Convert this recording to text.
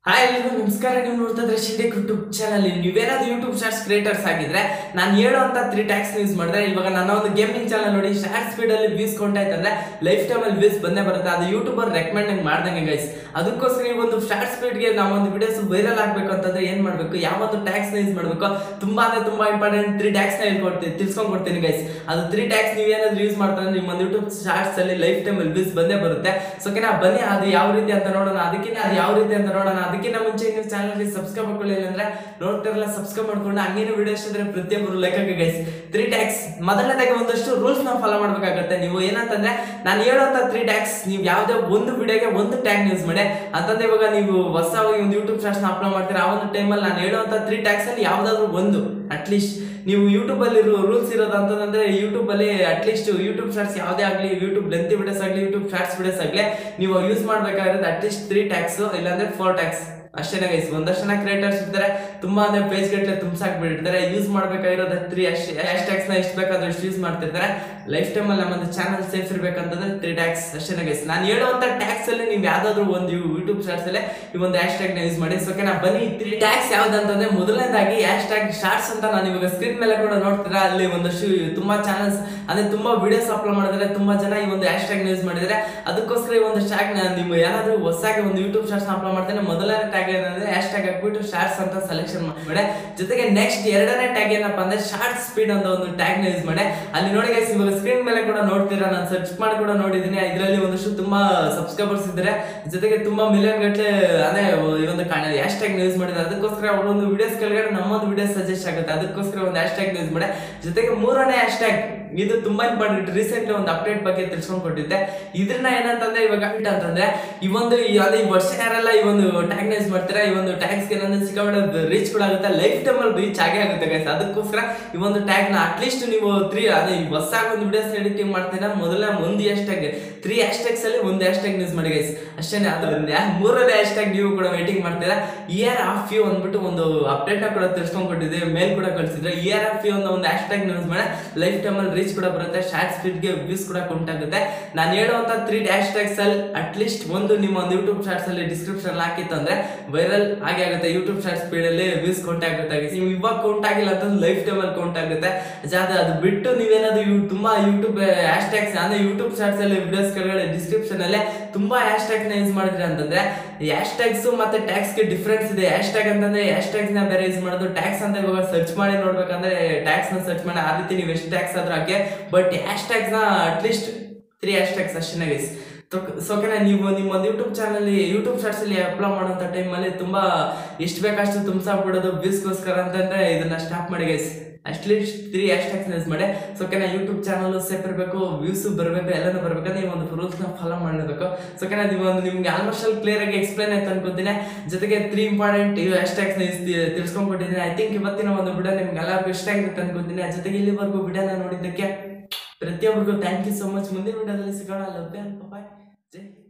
Hi ಎಲ್ರಿಗೂ ನಮಸ್ಕಾರ ನೀವು ನೋಡ್ತಾ ಇದ್ರೆ ಶಿಂಡೆ ಯೂಟ್ಯೂಬ್ ಚಾನಲ್ ನೀವೇನಾದ್ರು ಯೂಟ್ಯೂಬ್ ಶಾರ್ಟ್ಸ್ ಕ್ರಿಯೇಟರ್ಸ್ ಆಗಿದ್ರೆ ನಾನು ಹೇಳೋಂಥ ತ್ರೀ ಟ್ಯಾಕ್ಸ್ ಯೂಸ್ ಮಾಡಿದ್ರೆ ಇವಾಗ ನನ್ನ ಒಂದು ಗೇಮಿಂಗ್ ಚಾನಲ್ ನೋಡಿ ಶಾರ್ಟ್ ಸ್ಪೀಡ್ ಅಲ್ಲಿ ವ್ಯೂಸ್ ಕೊಂಡಾಯ್ತಂದ್ರೆ ಲೈಫ್ ಟೈಮ್ ಅಲ್ಲಿ ವ್ಯೂಸ್ ಬಂದೇ ಬರುತ್ತೆ ಅದು ಯೂಟ್ಯೂಬರ್ ರೆಕಮೆಂಡ್ ಮಾಡ್ದಂಗೆ ಗೈಸ್ ಅದಕ್ಕೋಸ್ಕರ ಈ ಒಂದು ಶಾರ್ಟ್ ಸ್ಪೀಡ್ಗೆ ನಾವು ಒಂದು ವಿಡಿಯೋಸ್ ವೈರಲ್ ಆಗಬೇಕು ಅಂತಂದ್ರೆ ಏನ್ ಮಾಡಬೇಕು ಯಾವ ಒಂದು ಟ್ಯಾಕ್ಸ್ ಯೂಸ್ ಮಾಡಬೇಕು ತುಂಬಾ ಅಂದ್ರೆ ತುಂಬಾ ಇಂಪಾರ್ಟೆಂಟ್ ತ್ರೀ ಟ್ಯಾಕ್ಸ್ ನ ಹೇಳ್ಕೊಡ್ತೀನಿ ತಿಳ್ಸ್ಕೊಂಡ್ ಕೊಡ್ತೀನಿ ಗೈಸ್ ಅದು ತ್ರೀ ಟ್ಯಾಕ್ಸ್ ನೀವು ಏನಾದ್ರು ಯೂಸ್ ಮಾಡ್ತಾರೆ ನಿಮ್ಮ ಒಂದು ಯೂಟ್ಯೂಬ್ ಶಾರ್ಟ್ಸ್ ಅಲ್ಲಿ ಲೈಫ್ ಟೈಮ್ ಅಲ್ಲಿ ವ್ಯೂಸ್ ಬಂದೇ ಬರುತ್ತೆ ಸೊ ಓಕೆನಾ ಬನ್ನಿ ಅದು ಯಾವ ರೀತಿ ಅಂತ ನೋಡೋಣ ಅದಕ್ಕಿಂತ ಅದು ಯಾವ ರೀತಿ ಅಂತ ನೋಡೋಣ ಅದಕ್ಕಿಂತ ಮುಂಚೆ ನೀವು ಚಾನಲ್ಗೆ ಸಬ್ಸ್ಕ್ರೈಬ್ ಮಾಡ್ಕೊಳ್ಳಿಲ್ಲ ಅಂದ್ರೆ ನೋಡ್ತಿರಲ್ಲ ಸಬ್ಸ್ಕ್ರೈಬ್ ಮಾಡ್ಕೊಂಡು ಹಂಗೇನು ವಿಡಿಯೋ ಇಷ್ಟಿದ್ರೆ ಪ್ರತಿಯೊಬ್ಬರು ಲೈಕ್ ಹಾಕಿ ಗೈಸ್ ತ್ರೀ ಟ್ಯಾಕ್ಸ್ ಮೊದಲನೇದಾಗಿ ಒಂದಷ್ಟು ರೂಲ್ಸ್ ನಾವು ಫಾಲೋ ಮಾಡ್ಬೇಕಾಗತ್ತೆ ನೀವು ಏನಂತಂದ್ರೆ ನಾನು ಹೇಳೋಂಥ ತ್ರೀ ಟ್ಯಾಕ್ಸ್ ನೀವು ಯಾವುದೇ ಒಂದು ವಿಡಿಯೋಗೆ ಒಂದು ಟ್ಯಾಗ್ ಯೂಸ್ ಮಾಡಿ ಅಂತಂದ್ರೆ ಇವಾಗ ನೀವು ಹೊಸವಾಗಿ ಒಂದು ಯೂಟ್ಯೂಬ್ ಶಾರ್ಟ್ಸ್ ಅಪ್ಲೋಡ್ ಮಾಡ್ತೀರಾ ಆ ಒಂದು ಟೈಮಲ್ಲಿ ನಾನು ಹೇಳುವಂಥ ತ್ರೀ ಟ್ಯಾಕ್ಸ್ ಅಲ್ಲಿ ಯಾವ್ದಾದ್ರು ಒಂದು ಅಟ್ಲೀಸ್ಟ್ ನೀವು ಯೂಟ್ಯೂಬ್ ಅಲ್ಲಿ ರೂಲ್ಸ್ ಇರೋದು ಅಂತಂದ್ರೆ ಯೂಟ್ಯೂಬ್ ಅಲ್ಲಿ ಅಟ್ಲೀಸ್ಟ್ ಯೂಟ್ಯೂಬ್ ಶಾರ್ಟ್ಸ್ ಯಾವುದೇ ಆಗಲಿ ಯೂಟ್ಯೂಬ್ ಲೆಂತ್ ವಿಡಿಯೋಸ್ ಆಗಲಿ ಯೂಟ್ಯೂಬ್ ಶಾರ್ಟ್ಸ್ ವಿಡಿಯೋಸ್ ಆಗಲಿ ನೀವು ಯೂಸ್ ಮಾಡ್ಬೇಕಾಗಿರೋದು ಅಟ್ಲೀಸ್ಟ್ ತ್ರೀ ಟ್ಯಾಕ್ಸ್ ಇಲ್ಲಾಂದ್ರೆ ಫೋರ್ ಟ್ಯಾಕ್ಸ್ ಅಷ್ಟೇನೆ ಗೈಸ್ ಒಂದಷ್ಟು ಜನ ಕ್ರಿಯೇಟರ್ಸ್ ಇರ್ತಾರೆ ತುಂಬಾ ಅಂದ್ರೆ ಪೇಜ್ ಗಟ್ಟಲೆ ತುಂಬಸಾಕ್ ಬಿಟ್ಟಿರ್ತಾರೆ ಯೂಸ್ ಮಾಡ್ಬೇಕಾಗಿರೋದು ತ್ರೀ ಅಷ್ಟು ಹ್ಯಾಶ್ ಟ್ಯಾಕ್ಸ್ ನ ಎಷ್ಟು ಬೇಕಾದ್ರೂ ಅಷ್ಟು ಯೂಸ್ ಮಾಡ್ತಿರ್ತಾರೆ ಲೈಫ್ ಟೈಮ್ ಅಲ್ಲಿ ನಮ್ಮದು ಚಾನಲ್ ಸೇಫ್ ಇರ್ಬೇಕಂತಂದ್ರೆ ತ್ರೀ ಟ್ಯಾಕ್ಸ್ ಅಷ್ಟೇನೆ ಗೈಸ್ ನಾನು ಹೇಳುವಂತ ಟ್ಯಾಕ್ಸ್ ಅಲ್ಲಿ ನೀವು ಯಾವ್ದಾದ್ರು ಒಂದು ಯೂಟ್ಯೂಬ್ ಶಾರ್ಟ್ಸ್ ಅಲ್ಲಿ ಈ ಒಂದು ಹ್ಯಾಶ್ ಟ್ಯಾಗ್ ನ ಯೂಸ್ ಮಾಡಿ ಸೊ ನಾ ಬನ್ನಿ ತ್ರೀ ಟ್ಯಾಕ್ಸ್ ಯಾವ್ದಂತಂದ್ರೆ ಮೊದಲನೇದಾಗಿ ಹ್ಯಾಶ್ ಟ್ಯಾಗ್ ಶಾರ್ಟ್ಸ್ ಅಂತ ನಾನು ಇವಾಗ ಸ್ಕ್ರೀನ್ ಮೇಲೆ ಕೂಡ ನೋಡ್ತೀರಾ ಅಲ್ಲಿ ಒಂದಷ್ಟು ತುಂಬಾ ಚಾನಲ್ಸ್ ಅಂದ್ರೆ ತುಂಬಾ ವಿಡಿಯೋಸ್ ಅಪ್ಲೋಡ್ ಮಾಡಿದ್ರೆ ತುಂಬಾ ಜನ ಈ ಒಂದು ಹ್ಯಾಶ್ ಟ್ಯಾಗ್ ಯೂಸ್ ಮಾಡಿದ್ರೆ ಅದಕ್ಕೋಸ್ಕರ ಈ ಒಂದು ಟ್ಯಾಗ್ ನೀವು ಯಾರಾದ್ರೂ ಹೊಸದಾಗಿ ಒಂದು ಯೂಟ್ಯೂಬ್ ಶಾರ್ಟ್ಸ್ ಅಪ್ಲೋಡ್ ಮಾಡ್ತಾರೆ ಮೊದಲನೇ ಟ್ಯಾಗ್ ಏನಂದ್ರೆ ಹ್ಯಾಶ್ ಟ್ಯಾಗ್ ಹಾಕ್ಬಿಟ್ಟು ಶಾರ್ಟ್ಸ್ ಅಂತ ಸೆಲೆಕ್ಷನ್ ಮಾಡಿ ಜೊತೆಗೆ ನೆಕ್ಸ್ಟ್ ಎರಡನೇ ಟ್ಯಾಗ್ ಏನಪ್ಪಾ ಅಂದ್ರೆ ಶಾರ್ಟ್ ಸ್ಪೀಡ್ ಅಂತ ಒಂದು ಟ್ಯಾಗ್ ನ ಯೂಸ್ ಮಾಡಿ ಅಲ್ಲಿ ನೋಡಿ guys, ಇವಾಗ ಸ್ಕ್ರೀನ್ ಮೇಲೆ ಕೂಡ ನೋಡ್ತೀರಾ ನಾನು ಸರ್ಚ್ ಮಾಡಿ ಕೂಡ ನೋಡಿದ್ದೀನಿ ಇದರಲ್ಲಿ ಒಂದಷ್ಟು ತುಂಬಾ ಸಬ್ಸ್ಕ್ರೈಬರ್ಸ್ ಇದ್ದಾರೆ ಜೊತೆಗೆ ತುಂಬಾ ಮಿಲಿಯನ್ ಗಟ್ಟಲೆ ಅಂದ್ರೆ ಈ ಒಂದು ಹ್ಯಾಶ್ ಟ್ಯಾಗ್ ಯೂಸ್ ಮಾಡಿದ್ರೆ ಅದಕ್ಕೋಸ್ಕರ ಅವರೊಂದು ವಿಡಿಯೋಸ್ ಕೆಳಗಡೆ ನಮ್ಮೊಂದು ವಿಡಿಯೋಸ್ ಸಜೆಸ್ಟ್ ಆಗುತ್ತೆ ಅದಕ್ಕೋಸ್ಕರ ಒಂದು ಹ್ಯಾಶ್ ಟ್ಯಾಗ್ ಯೂಸ್ ಮಾಡಿ ಜೊತೆಗೆ ಮೂರನೇ ಹ್ಯಾಶ್ ಟ್ಯಾಗ್ ಇದು ತುಂಬಾ ಇಂಪಾರ್ಟೆಂಟ್ ರೀಸೆಂಟ್ಲಿ ಒಂದು ಅಪ್ಡೇಟ್ ಬಗ್ಗೆ ತಿಳ್ಸ್ಕೊಂಡ್ ಕೊಟ್ಟಿದ್ದೆ ಇದ್ರನ್ನ ಏನಂತಂದ್ರೆ ಇವಾಗ fit ಅಂತಂದ್ರೆ ಈ ಒಂದು ಈ ಅದೇ ಈ ವರ್ಷ ಯಾರೆಲ್ಲ ಈ ಒಂದು ಟ್ಯಾಗ್ ಯೂಸ್ ಮಾಡ್ತೀರಾ ಈ ಒಂದು ಟ್ಯಾಗ್ಸ್ ಏನಂದ್ರೆ ಸಿಕ್ಕಾಪಟ್ಟೆ ರೀಚ್ ಕೂಡ ಆಗುತ್ತೆ ಲೈಫ್ ಟೈಮ್ ಅಲ್ಲಿ ರೀಚ್ ಆಗೇ ಆಗುತ್ತೆ ಗೈಸ್ ಅದಕ್ಕೋಸ್ಕರ ಈ ಒಂದು ಟ್ಯಾಗ್ ನ ಅಟ್ಲೀಸ್ಟ್ ನೀವು ತ್ರೀ ಅದೇ ಈ ಹೊಸಾಗಿ ಒಂದು ವಿಡಿಯೋಸ್ ಎಡಿಟಿಂಗ್ ಮಾಡ್ತೀರಾ ಮೊದಲ ಒಂದು hashtag three hashtags ಅಲ್ಲಿ ಒಂದು ಹ್ಯಾಶ್ ಟ್ಯಾಗ್ ಯೂಸ್ ಮಾಡಿ ಗೈಸ್ ಅಷ್ಟೇನೆ ಅದರಿಂದ ಮೂರನೇ ಹ್ಯಾಶ್ ಟ್ಯಾಗ್ ನೀವು ಕೂಡ ವೇಟಿಂಗ್ ಮಾಡ್ತೀರಾ ಇಯರ್ ಆಫ್ ಯು ಅಂದ್ಬಿಟ್ಟು ಒಂದು ಅಪ್ಡೇಟ್ ನ ಕೂಡ ತಿಳ್ಸ್ಕೊಂಡ್ ಕೊಟ್ಟಿದ್ದೆ ಮೇಲ್ ಕೂಡ ಕಳಿಸಿದ್ರೆ ಇಯರ್ ಆಫ್ ಯು ಒಂದು ಹ್ಯಾಶ್ ಟ್ಯಾಗ್ ಯೂಸ್ ಮಾಡಿ ಲೈಫ್ ಟೈಮ್ ಅಲ್ಲಿ ರೀಚ್ ಕೂಡ ಬರುತ್ತೆ ಶಾರ್ಟ್ ಸ್ಪೀಡ್ ಗೆ ವ್ಯೂಸ್ ಕೂಡ ಉಂಟಾಗುತ್ತೆ ನಾನು ಹೇಳುವಂತ ತ್ರೀ ಹ್ಯಾಶ್ ಟ್ಯಾಗ್ಸ್ ಅಲ್ಲಿ ಅಟ್ಲೀಸ್ಟ್ ಒಂದು ನಿಮ್ಮ ಒಂದು ಯೂಟ್ಯೂಬ್ ಶಾರ್ಟ್ಸ್ ಅಲ್ಲಿ ಡಿಸ್ಕ್ರಿಪ್ಷನ್ ಹಾಕಿತ್ತು ಅಂದ್ರೆ ವೈರಲ್ ಆಗೇ ಆಗುತ್ತೆ ಯೂಟ್ಯೂಬ್ ಶಾರ್ಟ್ ಸ್ಪೀಡ್ ಅಲ್ಲಿ ವ್ಯೂಸ್ ಕೌಂಟ್ ಆಗುತ್ತೆ ನೀವು ಇವಾಗ ಕೌಂಟ್ ಆಗಿಲ್ಲ ಅಂತ ಲೈಫ್ ಟೈಮ್ ಅಲ್ಲಿ ಕೌಂಟ್ ಆಗುತ್ತೆ ಜಾದ ಅದು ಬಿಟ್ಟು ನೀವೇನಾದ್ರು ಯೂ- ತುಂಬಾ ಯೂಟ್ಯೂಬ್ ಹ್ಯಾಶ್ ಟ್ಯಾಗ್ಸ್ ಅಂದ್ರೆ ಯೂಟ್ಯೂಬ್ ಶಾರ್ಟ್ಸ್ ಅಲ್ಲಿ ವಿಡಿಯೋಸ್ ಕೆಳಗಡೆ ಡಿಸ್ಕ್ರಿಪ್ಷನ್ ಅಲ್ಲೇ ತುಂಬಾ ಹ್ಯಾಶ್ ಟ್ಯಾಗ್ ನ ಯೂಸ್ ಮಾಡಿದ್ರಿ ಅಂತಂದ್ರೆ ಹ್ಯಾಶ್ ಟ್ಯಾಗ್ಸ್ ಮತ್ತೆ ಟ್ಯಾಕ್ಸ್ ಗೆ ಡಿಫ್ರೆನ್ಸ್ ಇದೆ ಹ್ಯಾಶ್ ಟ್ಯಾಗ್ ಅಂತಂದ್ರೆ ಹ್ಯಾಶ್ ಟ್ಯಾಗ್ಸ್ ನ ಬೇರೆ ಯೂಸ್ ಮಾಡೋದು ಟ್ಯಾಕ್ಸ್ ಅಂತ ಇವಾಗ ಸರ್ಚ್ ಮಾಡಿ ನೋಡ್ಬೇಕಂದ್ರೆ ಟ್ಯಾಕ್ಸ್ ನ ಸರ್ಚ್ ಮಾಡಿ ಆ ರೀತಿ ನೀವು ಎಷ್ಟು ಟ್ಯಾಕ್ಸ್ ಆದ್ರೂ ಹಾಕಿ ಬಟ್ ಹ್ಯಾಶ್ ಟ್ಯಾಗ್ಸ್ ನ ಅಟ್ಲೀಸ್ಟ್ ತ್ರೀ ಹ್ಯಾಶ್ ಟ್ಯಾಗ್ಸ್ ಅಷ್ಟೇ ಗೈಸ್ ಸೋಕೆನ ನೀವು ನಿಮ್ಮ ಒಂದು ಯೂಟ್ಯೂಬ್ ಚಾನಲ್ ಯೂಟ್ಯೂಬ್ ಶಾರ್ಟ್ಸ್ ಅಲ್ಲಿ ಅಪ್ಲೋಡ್ ಮಾಡುವಂತ ಟೈಮಲ್ಲಿ ತುಂಬಾ ಎಷ್ಟು ಬೇಕಷ್ಟು ತುಂಬಿಸಾಕ್ಬಿಡೋದು ವ್ಯೂಸ್ಗೋಸ್ಕರ ಅಂತಂದ್ರೆ ಇದನ್ನ ಸ್ಟಾಪ್ ಮಾಡಿ guys at least three hashtags use ಮಾಡಿ ಸೊ ಕೆನ ಯೂಟ್ಯೂಬ್ ಚಾನಲ್ ಸೇಫ್ ಇರಬೇಕು ವ್ಯೂಸ್ ಬರಬೇಕು ಎಲ್ಲನೂ ಬರಬೇಕಂದ್ರೆ ನೀವು ಒಂದು ರೂಲ್ಸ್ ನ ಫಾಲೋ ಮಾಡಬೇಕು ಸೊ ಕೆನ ನೀವು ಒಂದು ನಿಮ್ಗೆ ಆಲ್ಮೋಸ್ಟ್ ಅಲ್ಲಿ ಕ್ಲಿಯರ್ ಆಗಿ ಎಕ್ಸ್ಪ್ಲೈನ್ ಆಯ್ತು ಅನ್ಕೋತೀನಿ ಜೊತೆಗೆ ತ್ರೀ ಇಂಪಾರ್ಟೆಂಟ್ ಹ್ಯಾಶ್ ಟ್ಯಾಗ್ಸ್ ನ ತಿಳ್ಸ್ಕೊಂಡ್ಬಿಟ್ಟಿದ್ದೀನಿ ಐ ಥಿಂಕ್ ಇವತ್ತಿನ ಒಂದು ವಿಡಿಯೋ ನಿಮ್ಗೆ ಎಲ್ಲರಿಗೂ ಇಷ್ಟ ಆಗುತ್ತೆ ಅನ್ಕೋತೀನಿ ಜೊತೆಗೆ ಇಲ್ಲಿವರೆಗೂ ವಿಡಿಯೋನ ನೋಡಿದ್ದಕ್ಕೆ ಪ್ರತಿಯೊಬ್ಬರಿಗೂ ಥ್ಯಾಂಕ್ ಯು ಸೊ ಮಚ್ ಮುಂದಿನ ವಿಡಿಯೋದಲ್ಲಿ ಸಿಗೋಣ ಲವ್ ಬಾಯ್ ಜೈ ಹಿಂದ್.